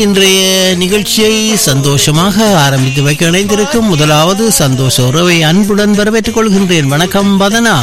இன்றைய நிகழ்ச்சியை சந்தோஷமாக ஆரம்பித்து வைக்க இணைந்திருக்கும் முதலாவது சந்தோஷ உறவை அன்புடன் வரவேற்றுக் கொள்கின்றேன் வணக்கம் பதனா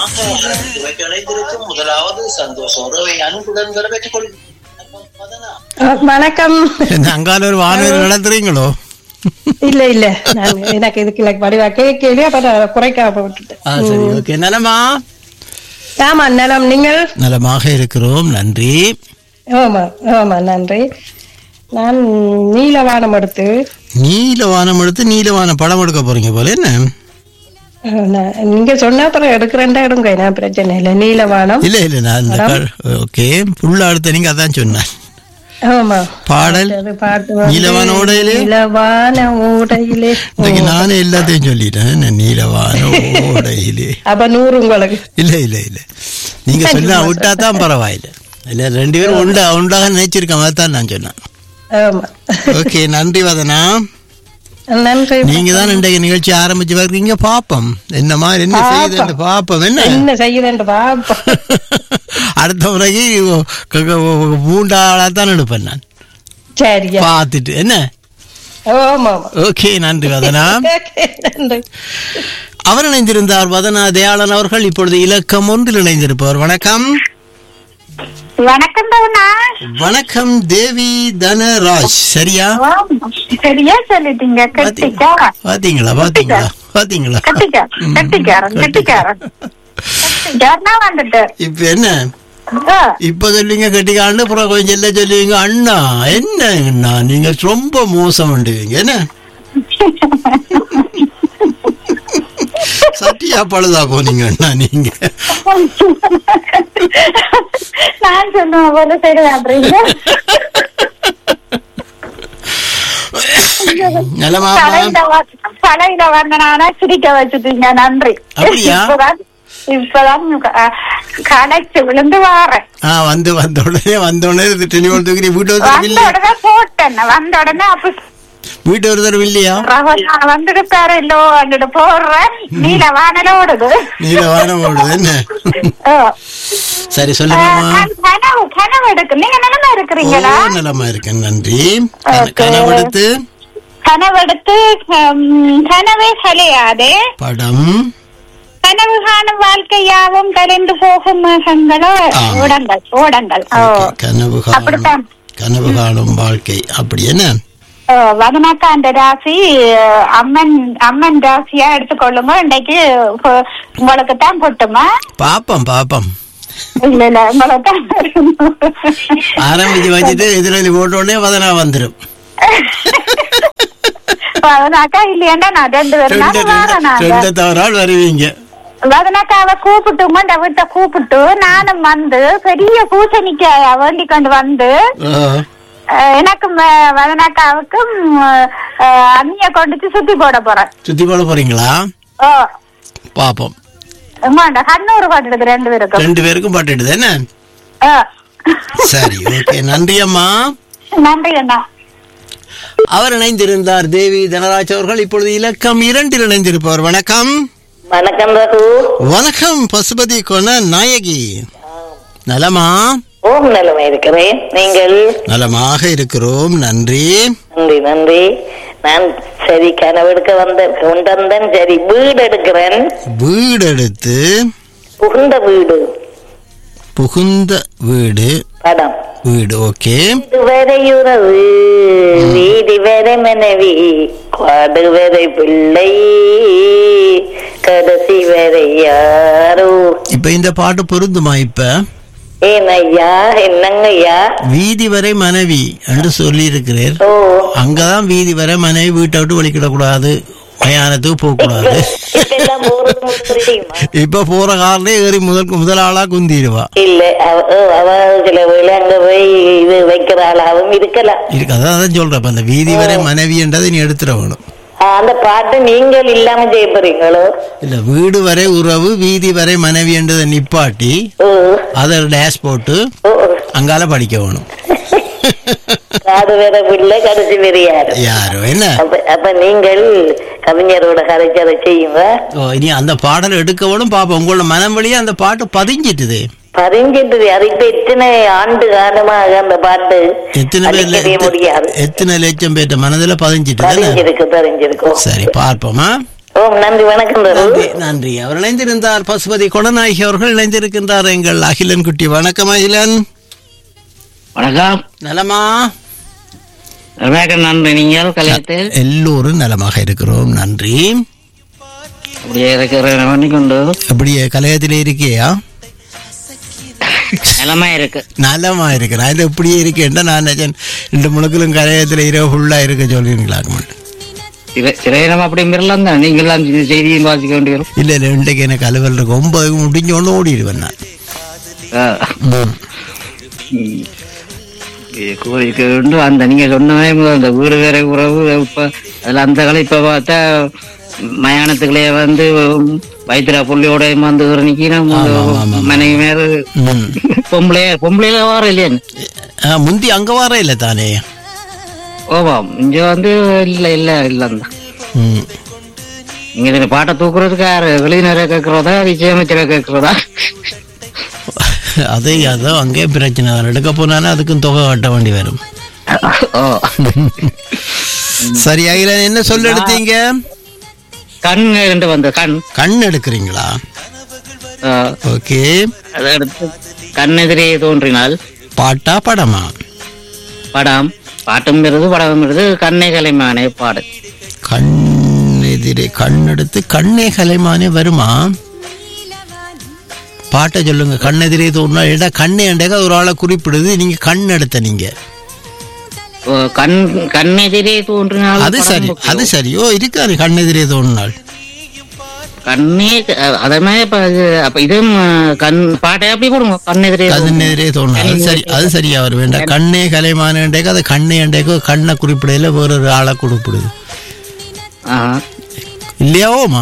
முதலாவது சந்தோஷ உறவை அன்புடன் வரவேற்றுக் கொள்கின்றேன் அஹ், வணக்கம் அங்கால ஒரு வானொலி நடத்துறீங்களோ இல்ல இல்ல நான் எனக்கு இதுக்கு இல்லை வடிவா கேட்கலையே அப்ப நான் குறைக்காம விட்டுட்டேன் ஆ, சரி ஓகே நலமா ஆமா நலம் நீங்கள் நலமாக இருக்கிறோம் நன்றி ஆமா ஆமா நன்றி நான் நீலவானம் எடுத்து நீலவானம் எடுத்து நீலவான படம் எடுக்க போறீங்க போல என்ன அஹ், நான் நீங்க சொன்ன அப்புறம் எடுக்கிறேன்டா எடுங்க நான் பிரச்சனை இல்லை நீலவானம் இல்ல இல்ல நான் இந்த க- ஓகே புள்ள அடுத்த நீங்க அதான் சொன்னேன் ஆமா பாடல் அது பாட்டு வந்து நீலவான ஓடையிலே நீலவான ஓடையிலே இன்னைக்கு நானே எல்லாத்தையும் சொல்லிட்டேன் என்ன நீலவான ஓடையிலே அப்ப நூறு உங்களுக்கு இல்ல இல்ல இல்ல நீங்க சொன்னா விட்டா தான் பரவாயில்ல இல்ல ரெண்டு பேரும் உண்டா உண்டாக நினைச்சிருக்கேன் அதான் நான் சொன்னேன் ஆமா ஓகே நன்றி வதனா நன்றி நீங்க தான் இன்றைக்கு நிகழ்ச்சி ஆரம்பிச்சு வர்றீங்க பாப்போம் என்ன மாதிரி என்ன செய்யுது பாப்போம் என்ன என்ன செய்யுதுன்னு பாப்போம் அடுத்த முறைக்கு க- க- மூன்றாளா தான் எடுப்பேன் நான் சரியா பார்த்துட்டு என்ன ஆமா ஆமா ஓகே நன்றி வதனா நன்றி அவர் இணைந்திருந்தார் வதனா தயாளன் அவர்கள் இப்பொழுது இலக்கம் ஒன்றில் இணைந்திருப்பவர் வணக்கம் வணக்கம் தவனா வணக்கம் தேவி தனராஜ் சரியா சரியா சொல்லிட்டீங்க கட்டிக்கா பாத்தீங்களா பாத்தீங்களா பாத்தீங்களா கட்டிக்கா கட்டிக்காரன் கட்டிக்காரன் கட்டிக்காரனா வந்துட்டு இப்ப என்ன ஆ, இப்ப சொல்லுவீங்க கட்டிக்காண்டு அப்புறம் கொஞ்சம் எல்லாம் சொல்லுவீங்க அண்ணா என்ன அண்ணா நீங்க ரொம்ப மோசம் பண்ணுவீங்க என்ன சட்டியா பழுதா போனீங்க அண்ணா நீங்க நான் சொன்ன போல சரி அப்படிங்க நலமா தலையில வ- தலையில வந்தனானா சிரிக்க வச்சுட்டீங்க நன்றி அப்படியா? இப்பதான் இப்பதான் அஹ், களைச்சு விழுந்து வாரேன் ஆ வந்து வந்த உடனே வந்த உடனே டெலிஃபோன் தூக்கி வீட்டு ஒருத்தர் வந்த இல்லையா உடனே போட்டேன் வந்த உடனே அப்ப வீட்டு ஒருத்தர் இல்லையா நான் வந்துட்டு பேரல்லோ வந்துட்டு போடுறேன் நீல வானல ஓடுது நீல வானம் ஓடுது என்ன ஆ. சரி ஆ, சொல்லுங்கம்மா நான் கனவு கனவு எடுக்கு நீங்க நிலமா ஓ இருக்கிறீங்களா நலமா இருக்கேன் நன்றி Okay. கனவெடுத்து கனவு எடுத்து ஹம், கனவே கலையாதே படம் கனவு காணும் வாழ்க்கை யாவும் கலைந்து போகும் மேகங்களோ ஆ. ஓடங்கள் ஓடங்கள் ஓ Okay, கனவு காணும் அப்படித்தான். கனவு காணும் வாழ்க்கை அப்படி என்ன ஓ, வதனாக்கா அந்த ராசி அஹ், அம்மன் அம்மன் ராசியா எடுத்துக்கொள்ளுங்க இன்னைக்கு உ- உங்களுக்கு தான் கொட்டுமா பாப்போம் பாப்போம் இல்ல இல்ல உங்களுக்கு தான் ஆரம்பிச்சு வச்சுட்டு எதிரொலி போட்ட உடனே வதனா வந்துடும் வதனாக்கா இல்லையாண்டா நான் ரெண்டு பேரும் ரெண்டு நானும் வாரேன் ரெண்டு- நாங்க ரெண்டு தவறால் வருவீங்க வதனக்காவை கூப்பிட்டுங்க இந்த வீட்டை கூப்பிட்டு நானும் வந்து பெரிய பூசணிக்காய வேண்டி கொண்டு வந்து ஆ, அஹ், எனக்கும் அஹ், வதனக்காவுக்கும் அஹ், அண்ணிய கொண்டுச்சு சுத்தி போட போறேன் சுத்தி போட போறீங்களா ஓ பாப்போம் உமாண்ட கண்ணூர் கொண்டுடுது ரெண்டு பேருக்கும் ரெண்டு பேருக்கும் பட்டுடுது என்ன ஓ. சரி ஓகே நன்றி அம்மா நன்றி அண்ணா அவர் இணைந்திருந்தார் தேவி தனராஜ் அவர்கள் இப்பொழுது இலக்கம் இரண்டில் இணைந்திருப்பவர் வணக்கம் வணக்கம் ரகு வணக்கம் பசுபதி கொன நாயகி நலமா ஓம் நிலைமை இருக்கிறேன் நீங்கள் நலமாக இருக்கிறோம் நன்றி நன்றி நன்றி நான் சரி கனவெடுக்க வந்த கொண்டு வந்தேன் சரி வீடு எடுக்கிறேன் வீடு எடுத்து புகுந்த வீடு புகுந்த வீடு படம் வீடு ஓகே இதுவரை உறவு வீதி வரை மனைவி காடு வரை பிள்ளை கடைசி வரை யாரோ இப்ப இந்த பாட்டு பொருந்துமா இப்ப ஏன் ஐயா என்னங்க ஐயா வீதி வரை மனைவி என்று சொல்லி இருக்கிறீர் ஓ அங்கதான் வீதி வரை மனைவி வீட்டை விட்டு வெளிக்கிடக்கூடாது மயானத்துக்கு போக கூடாது இப்பெல்லாம் போறது உங்களுக்கு தெரியுமா இப்ப போற காரிலே ஏறி முதல் முதல் ஆளா குந்திடுவா இல்ல அவ ஓ, அவ சில வேளை அங்க போய் இது வைக்கிற ஆளாவும் இருக்கலாம் இருக்கு அதான் அதான் சொல்றேன் இப்ப அந்த வீதி வரை மனைவின்றதை நீ எடுத்துட வேணும் ஆ, அந்த பாட்டு நீங்கள் இல்லாம செய்ய போறீங்களோ இல்ல வீடு வரை உறவு வீதி வரை மனைவி என்றதை நிப்பாட்டி ஓ அதை டேஷ் போட்டு ஓ அங்கால படிக்க வேணும் காது வேற பிள்ளை கடைசி வேற யாரு யாரோ என்ன அப்ப அப்ப நீங்கள் கவிஞரோட கதைச்சதை செய்யுங்க ஓ, இனி அந்த பாடல் எடுக்க வேணும் பாப்போம் உங்களோட மனம் வழியா அந்த பாட்டு பதிஞ்சிட்டுது பதிஞ்சிட்டு அது இப்ப எத்தனை ஆண்டு காலமாக அந்த பாட்டு எத்தனை பேர் அடிக்கவே முடியாது எத்தனை லட்சம் பேர்ட்ட மனதுல பதிஞ்சிட்டு தானே? பதிஞ்சிருக்கு பதிஞ்சிருக்கு சரி பார்ப்போமா ஓம் நன்றி வணக்கம் தரு நன்றி நன்றி அவர் இணைந்திருந்தார் பசுபதி கொடநாயகி அவர்கள் இணைந்திருக்கின்றார் எங்கள் அகிலன் குட்டி வணக்கம் அகிலன் வணக்கம் நலமா ரமேகன் நன்றி நீங்கள் கல்யாணத்தில் எல்லோரும் நலமாக இருக்கிறோம் நன்றி அப்படியே இருக்கிற பண்ணிக்கொண்டு அப்படியே கலையத்திலே இருக்கியா நிலமா இருக்கு நலமா இருக்கிறேன் இது இப்படியே இருக்கேன்டா நான் நினைச்சேன் ரெண்டு முழுக்களும் கலையத்தில் இரவு ஃபுல்லா இருக்க சொல்லுவீங்களா சில சில நேரம் அப்படி மிரலாம் தான் நீங்கள் எல்லாம் இந்த செய்தியும் வாசிக்க வேண்டி வரும் இல்ல இல்ல இன்றைக்கு எனக்கு அலுவல் இருக்கு ஒன்பது முடிஞ்ச ஒன்று ஓடிடுவேன் நான் ஆ. ம். ம். இது கோரிக்கை உண்டு அந்த நீங்க சொன்னவே அந்த வீடு வேற உறவு இப்ப அதுல அந்த காலம் இப்ப பார்த்தா மயானத்துக்குள்ளே வந்து வைத்திரா புள்ளியோட வந்து நிக்கணும் ஆமா, ஆமா, ஆமா. மனைவி மேல ம். பொம்பளைய பொம்பளையில வார இல்லையா ஆ, முந்தி அங்க வர இல்ல தானே ஓமாம் இங்க வந்து இல்ல இல்ல இல்லந்தான் ம். இங்க இந்த பாட்டை தூக்குறதுக்கு யாரு வெளியினரை கேட்கறதா இசையமைச்சரை கேட்கறதா அதே அதோ அங்கே பிரச்சனை தான் எடுக்க போனாலும் அதுக்கும் தொகை கட்ட வேண்டி வரும் ஓ சரி அகிலன் என்ன சொல்ல எடுத்தீங்க கண் ரெண்டு வந்த கண் கண் எடுக்கிறீங்களா ஆ, ஓகே அதை எடுத்து கண்ணெதிரே தோன்றினால் பாட்டா படமா படம் பாட்டும் இருது படமும் இருது கண்ணை கலைமானே பாடு கண் எதிரே கண் எடுத்து கண்ணே கலைமானே வருமா பாட்டை சொல்லுங்க கண் எதிரே தோணுனா ஏடா கண்ணே அண்டேக்க ஒரு ஆளை குறிப்பிடுது நீங்க கண் எடுத்த நீங்க ஓ, கண் கண்ணெதிரே தோன்றினால் அது படம் சரி முக்கியம். அது சரி ஓ இருக்காரு கண் எதிரே தோணுனால் கண்ணே அஹ், அதே மாதிரி இப்ப இது அப்ப இதுவும் அஹ், கண் பாட்டை அப்படி போடுங்க கண்ணெதிரே கண் எதிரே தோணுனால் அது சரி அது சரியா வரும் வேண்டாம் கண்ணே கலைமானேண்டேக்க அது கண்ணே அண்டேக்க கண்ணை குறிப்பிடையில வேறொரு ஆளை குறிப்பிடுது ஆஹா. இல்லையாவோமா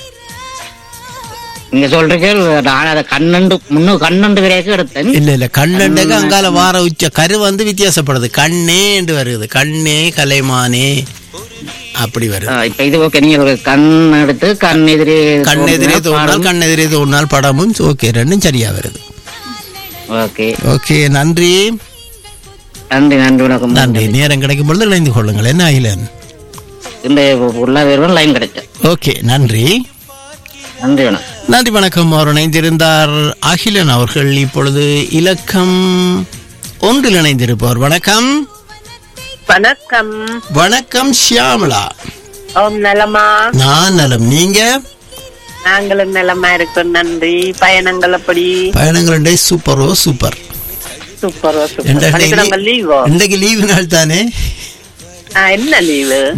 நீங்க சொல்றீங்க நான் அதை கண்ணண்டு முன்னு கண்ணண்டு வரைக்கும் எடுத்தேன் இல்ல இல்ல கண்ணண்டேக்க அங்கால வார உச்ச கரு வந்து வித்தியாசப்படுது கண்ணே என்று வருது கண்ணே கலைமானே அப்படி வருது ஆ, இப்ப இது ஓகே நீங்க ஒரு கண் எடுத்து கண் எதிரே கண்ணெதிரே தோன்றால் கண்ணெதிரே தோன்றால் படமும் ஓகே ரெண்டும் சரியா வருது ஓகே ஓகே நன்றி நன்றி நன்றி வணக்கம் நன்றி நேரம் கிடைக்கும் பொழுது இணைந்து கொள்ளுங்கள் என்ன அகிலன் இந்த உள்ள வேறுவன் லைன் கிடைச்சேன் ஓகே நன்றி நன்றி வணக்கம் நன்றி வணக்கம் அவர் இணைந்திருந்தார் அகிலன் அவர்கள் இப்பொழுது இலக்கம் ஒன்றில் இணைந்திருப்பவர் வணக்கம் வணக்கம் வணக்கம் ஷியாமலா ஓம் நலமா நான் நலம் நீங்க நாங்களும் நலமா இருக்கோம் நன்றி பயணங்கள் எப்படி பயணங்கள் சூப்பரோ சூப்பர் சூப்பர் இன்றைக்கு சூப்பர் லீவோ இன்றைக்கு லீவு நாள் தானே என்ன லீவு